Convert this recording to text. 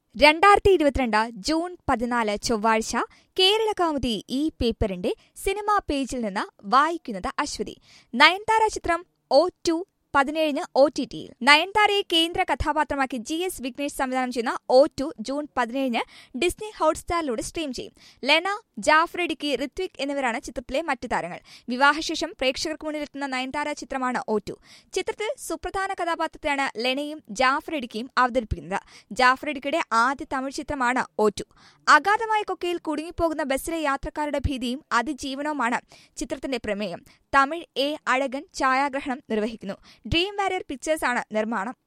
രണ്ടായിരത്തി ഇരുപത്തിരണ്ട് ജൂൺ പതിനാല് ചൊവ്വാഴ്ച കേരള കൗമുദി ഈ പേപ്പറിന്റെ സിനിമാ പേജിൽ നിന്ന് വായിക്കുന്നത് അശ്വതി നയൻതാര ചിത്രം ഒ ടു പതിനേഴിന് ഒ ടി ടിയിൽ നയൻതാരയെ കേന്ദ്ര കഥാപാത്രമാക്കി ജി എസ് വിഘ്നേഷ് സംവിധാനം ചെയ്യുന്ന ഒ ടു ജൂൺ പതിനേഴിന് ഡിസ്നി ഹോട്ട്സ്റ്റാറിലൂടെ സ്ട്രീം ചെയ്യും ലെന ജാഫർ ഇടുക്കി ഋത്വിക് എന്നിവരാണ് ചിത്രത്തിലെ മറ്റു താരങ്ങൾ വിവാഹശേഷം പ്രേക്ഷകർക്ക് മുന്നിലെത്തുന്ന നയൻതാര ചിത്രമാണ് ഒ ടു ചിത്രത്തിൽ സുപ്രധാന കഥാപാത്രത്തെയാണ് ലെനയും ജാഫർ ഇടുക്കിയും അവതരിപ്പിക്കുന്നത് ജാഫർ ഇടുക്കിയുടെ ആദ്യ തമിഴ് ചിത്രമാണ് ഒ ടു അഗാധമായ കൊക്കയിൽ കുടുങ്ങിപ്പോകുന്ന ബസ്സിലെ യാത്രക്കാരുടെ ഭീതിയും അതിജീവനവുമാണ് ചിത്രത്തിന്റെ പ്രമേയം തമിഴ് എ അഴകൻ ഛായാഗ്രഹണം നിർവഹിക്കുന്നു ഡ്രീം വാരിയർ പിക്ചേഴ്സാണ് നിർമ്മാണം